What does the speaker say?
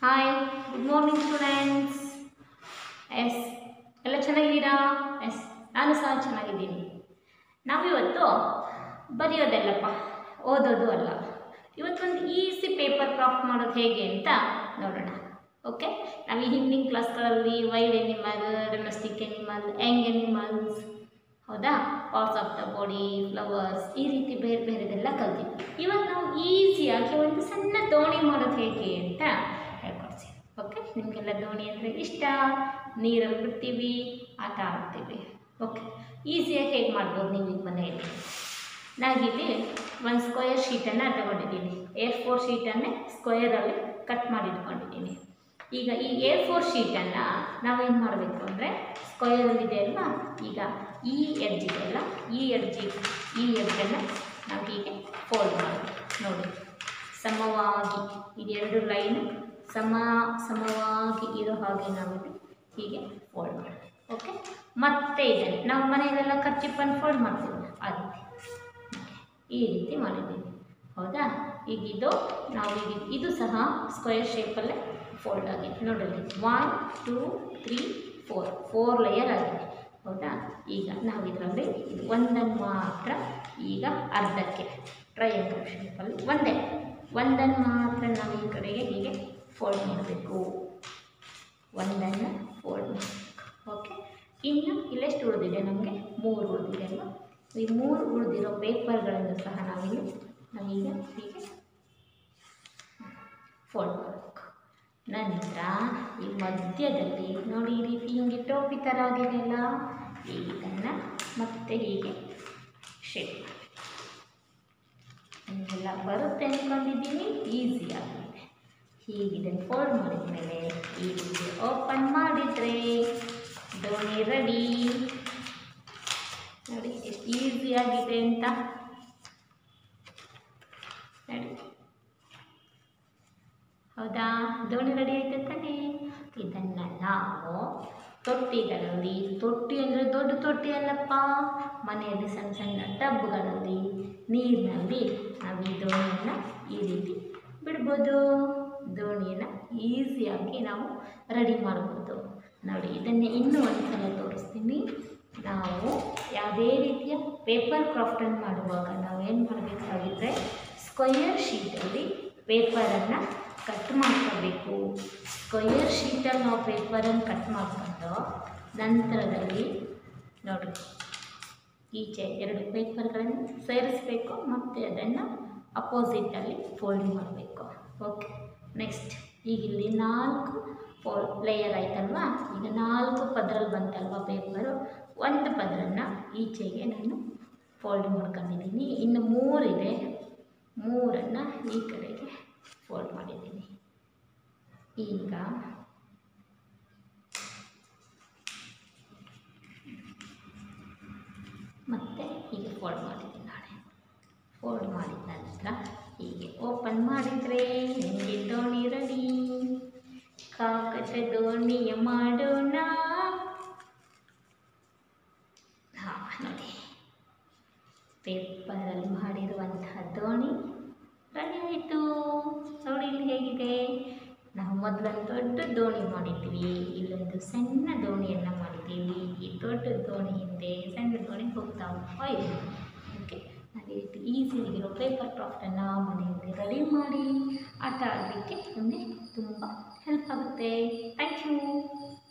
hi good morning students yes ಎಲ್ಲ ಚೆನ್ನಾಗಿದ್ದೀರಾ S ನಾನು ಸಹ ಚೆನ್ನಾಗಿದ್ದೀನಿ ನಾವಿವತ್ತು ಬರೆಯೋದಲ್ಲಪ್ಪ ಓದೋದು ಅಲ್ಲ ಇವತ್ತೊಂದು ಈಸಿ ಪೇಪರ್ ಕ್ರಾಫ್ಟ್ ಮಾಡೋದು ಹೇಗೆ ಅಂತ ನೋಡೋಣ ಓಕೆ ನಾವು ಈ ಹಿಂದಿನ ಕ್ಲಾಸ್ಗಳಲ್ಲಿ wild animal domestic animal young animals ಹೌದಾ parts of the body flowers ಈ ರೀತಿ ಬೇರೆ ಬೇರೆದೆಲ್ಲ ಕಲ್ತಿದ್ವಿ ಇವತ್ತು ನಾವು ಈಸಿಯಾಗಿ ಒಂದು ಸಣ್ಣ ದೋಣಿ ಮಾಡೋದು ಹೇಗೆ ಅಂತ ಹೇಳ್ಕೊಡ್ತೀವಿ ಓಕೆ ನಿಮಗೆಲ್ಲ ದೋಣಿ ಅಂದರೆ ಇಷ್ಟ ನೀರಲ್ಲಿ ಬಿಡ್ತೀವಿ ಆಟ ಆಡ್ತೀವಿ ಓಕೆ ಈಸಿಯಾಗಿ ಹೇಗೆ ಮಾಡ್ಬೋದು ನೀವು ಈಗ ಮನೆಯಲ್ಲಿ ನಾನಿಲ್ಲಿ ಒಂದು ಸ್ಕ್ವೇರ್ ಶೀಟನ್ನು ತಗೊಂಡಿದ್ದೀನಿ ಏರ್ ಫೋರ್ ಶೀಟನ್ನೇ ಸ್ಕ್ವೇರಲ್ಲಿ ಕಟ್ ಮಾಡಿ ಇಟ್ಕೊಂಡಿದ್ದೀನಿ ಈಗ ಈ ಏರ್ ಫೋರ್ ಶೀಟನ್ನು ನಾವೇನು ಮಾಡಬೇಕು ಅಂದರೆ ಸ್ಕ್ವೇರಲ್ಲಿದೆ ಅಲ್ವಾ ಈಗ ಈ ಎಡ್ಜ್ ಇದೆಯಲ್ಲ ಈ ಎಡ್ಜಿ ಈ ಎಡ್ಜನ್ನು ನಾವು ಹೀಗೆ ಫೋಲ್ಡ್ ಮಾಡಬೇಕು ನೋಡಿ ಸಮವಾಗಿ ಇದೆರಡು ಲೈನ್ ಸಮ ಸಮವಾಗಿ ಇರೋ ಹಾಗೆ ನಾವಿಲ್ಲಿ ಹೀಗೆ ಫೋಲ್ಡ್ ಮಾಡಬೇಕು ಓಕೆ ಮತ್ತೆ ಇದನ್ನು ನಾವು ಮನೆಯಲ್ಲೆಲ್ಲ ಖರ್ಚಿಪ್ಪನ್ನು ಫೋಲ್ಡ್ ಮಾಡ್ತೀವಿ ಆ ರೀತಿ ಈ ರೀತಿ ಮಾಡಿದ್ದೀವಿ ಹೌದಾ ಈಗ ಇದು ನಾವು ಈಗ ಇದು ಸಹ ಸ್ಕ್ವೇರ್ ಶೇಪಲ್ಲೇ ಫೋಲ್ಡ್ ಆಗಿದೆ ನೋಡಲಿ one two three four four layer ಆಗಿದೆ ಹೌದಾ ಈಗ ನಾವು ಇದರಲ್ಲಿ ಇದು ಒಂದನ್ನು ಮಾತ್ರ ಈಗ ಅರ್ಧಕ್ಕೆ ಟ್ರಯಾಂಗಲ್ ಶೇಪಲ್ಲಿ ಒಂದೇ ಒಂದನ್ನು ಮಾತ್ರ ನಾವು ಈ ಕಡೆಗೆ ಹೀಗೆ ಫೋಲ್ಡ್ ಮಾಡಬೇಕು ಒಂದನ್ನು ಫೋಲ್ಡ್ ಮಾಡಬೇಕು ಓಕೆ ಇನ್ನು ಇಲ್ಲೆಷ್ಟು ಉಳಿದಿದೆ ನಮಗೆ ಮೂರು ಉಳಿದಿದೆ ಅಲ್ವಾ ಈ ಮೂರು ಉಳಿದಿರೋ ಪೇಪರ್ಗಳನ್ನು ಸಹ ನಾವಿಲ್ಲಿ ನಾವೀಗ ಹೀಗೆ ಫೋಲ್ಡ್ ಮಾಡಬೇಕು ನಂತರ ಈ ಮಧ್ಯದಲ್ಲಿ ನೋಡಿ ಈ ರೀತಿ ಹಿಂಗೆ ಟೋಪಿ ಥರ ಆಗಿದೆಯಲ್ಲ ಇದನ್ನು ಮತ್ತೆ ಹೀಗೆ ಶೇಪ್ ನಿಮಗೆಲ್ಲ ಬರುತ್ತೆ ಅಂದ್ಕೊಂಡಿದ್ದೀನಿ ಈಸಿ ಆಗಿದೆ ಹೀಗೆ ಇದನ್ನು ಫೋಲ್ಡ್ ಮಾಡಿದ ಮೇಲೆ ಈ ರೀತಿ ಓಪನ್ ಮಾಡಿದರೆ ದೋಣಿ ರೆಡಿ ನೋಡಿ ಎಷ್ಟು ಈಸಿ ಆಗಿದೆ ಅಂತ ನೋಡಿ ಹೌದಾ ದೋಣಿ ರೆಡಿ ಆಯ್ತು ತಾನೇ ಇದನ್ನು ನಾವು ತೊಟ್ಟಿಗಳಲ್ಲಿ ತೊಟ್ಟಿ ಅಂದರೆ ದೊಡ್ಡ ತೊಟ್ಟಿ ಅಲ್ಲಪ್ಪ ಮನೆಯಲ್ಲಿ ಸಣ್ಣ ಸಣ್ಣ ಟಬ್ಗಳಲ್ಲಿ ನೀರಿನಲ್ಲಿ ನಾವು ಈ ದೋಣಿಯನ್ನು ಈ ರೀತಿ ಬಿಡ್ಬೋದು ದೋಣಿಯನ್ನು ಈಸಿಯಾಗಿ ನಾವು ರೆಡಿ ಮಾಡ್ಬೋದು ನೋಡಿ ಇದನ್ನೇ ಇನ್ನೂ ಒಂದು ಸಲ ತೋರಿಸ್ತೀನಿ ನಾವು ಯಾವುದೇ ರೀತಿಯ ಪೇಪರ್ ಕ್ರಾಫ್ಟನ್ನು ಮಾಡುವಾಗ ನಾವು ಏನು ಮಾಡಬೇಕಾಗಿದ್ರೆ ಸ್ಕ್ವಯರ್ ಶೀಟಲ್ಲಿ ಪೇಪರನ್ನು ಕಟ್ ಮಾಡ್ಕೋಬೇಕು ಸ್ಕ್ವಯರ್ ಶೀಟಲ್ಲಿ ನಾವು ಪೇಪರನ್ನು ಕಟ್ ಮಾಡಿಕೊಂಡು ನಂತರದಲ್ಲಿ ನೋಡಿ ಈಚೆ ಎರಡು ಪೇಪರ್ಗಳನ್ನು ಸೇರಿಸ್ಬೇಕು ಮತ್ತು ಅದನ್ನು ಅಪೋಸಿಟಲ್ಲಿ ಫೋಲ್ಡ್ ಮಾಡಬೇಕು ಓಕೆ ನೆಕ್ಸ್ಟ್ ಈಗ ಇಲ್ಲಿ ನಾಲ್ಕು ಫೋಲ್ ಲೇಯರ್ ಆಯ್ತಲ್ವಾ ಈಗ ನಾಲ್ಕು ಪದರಲ್ಲಿ ಬಂತಲ್ವಾ ಪೇಪರು ಒಂದು ಪದರನ್ನು ಈಚೆಗೆ ನಾನು ಫೋಲ್ಡ್ ಮಾಡ್ಕೊಂಡಿದ್ದೀನಿ ಇನ್ನು ಮೂರಿದೆ ಮೂರನ್ನು ಈ ಕಡೆಗೆ ಫೋಲ್ಡ್ ಮಾಡಿದ್ದೀನಿ ಈಗ ಮತ್ತೆ ಹೀಗೆ ಫೋಲ್ಡ್ ಮಾಡಿದ್ದೀನಿ ನಾಳೆ ಫೋಲ್ಡ್ ಮಾಡಿದ ನಂತರ ಹೀಗೆ ಓಪನ್ ಮಾಡಿದರೆ ನಿಮಗೆ ದೋಣಿ ರೆಡಿ ಕಾಕದ ದೋಣಿಯ ಮಾಡೋಣ ಹಾಂ ನೋಡಿ ಪೇಪರಲ್ಲಿ ಮಾಡಿರುವಂತಹ ದೋಣಿ ರೆಡಿ ಆಯಿತು ನೋಡಿ ಇಲ್ಲಿ ಹೇಗಿದೆ ನಾವು ಮೊದಲೊಂದು ದೊಡ್ಡ ದೋಣಿ ಮಾಡಿದ್ವಿ ಇಲ್ಲೊಂದು ಸಣ್ಣ ದೋಣಿಯನ್ನು ಮಾಡಿದ್ದೀವಿ ಈ ದೊಡ್ಡ ದೋಣಿ ಹಿಂದೆ ಸಣ್ಣ ದೋಣಿ ಹೋಗ್ತಾ ಇದೆ ಓಕೆ ನಾವು ಈ ರೀತಿ ಈಸಿಯಾಗಿರೋ ಪೇಪರ್ ಕ್ರಾಫ್ಟನ್ನು ಮನೆಯಲ್ಲಿ ರೆಡಿ ಮಾಡಿ ಆಟ ಆಡಲಿಕ್ಕೆ ನಮಗೆ ತುಂಬ ಹೆಲ್ಪ್ ಆಗುತ್ತೆ ಥ್ಯಾಂಕ್ ಯು